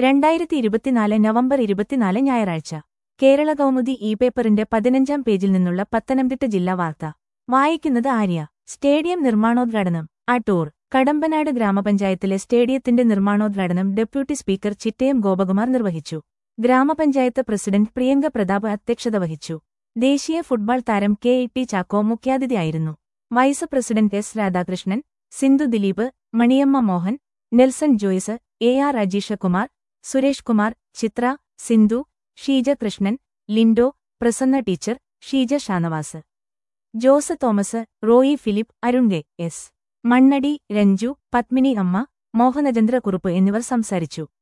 രണ്ടായിരത്തി ഇരുപത്തിനാല് നവംബർ ഇരുപത്തിനാല് ഞായറാഴ്ച കേരള കൗമുദി ഇ പേപ്പറിന്റെ പതിനഞ്ചാം പേജിൽ നിന്നുള്ള പത്തനംതിട്ട ജില്ലാ വാർത്ത വായിക്കുന്നത് ആര്യ സ്റ്റേഡിയം നിർമ്മാണോദ്ഘാടനം അടൂർ കടമ്പനാട് ഗ്രാമപഞ്ചായത്തിലെ സ്റ്റേഡിയത്തിന്റെ നിർമ്മാണോദ്ഘാടനം ഡെപ്യൂട്ടി സ്പീക്കർ ചിറ്റയം ഗോപകുമാർ നിർവഹിച്ചു ഗ്രാമപഞ്ചായത്ത് പ്രസിഡന്റ് പ്രിയങ്ക പ്രതാപ് അധ്യക്ഷത വഹിച്ചു ദേശീയ ഫുട്ബോൾ താരം കെ ഇ ടി ചാക്കോ മുഖ്യാതിഥിയായിരുന്നു vice president S Radhakrishnan Sindhu Dileep Maniyamma Mohan Nelson Joyce A R Ajeeshakumar Suresh Kumar Chitra Sindhu Sheeja Krishnan Lindo Prasanna teacher Sheeja Shanavas Jose Thomas Roy Philip Arun K S Mannady Ranju Padmini Amma Mohanachandra Kurup എന്നിവർ സംസാരിച്ചു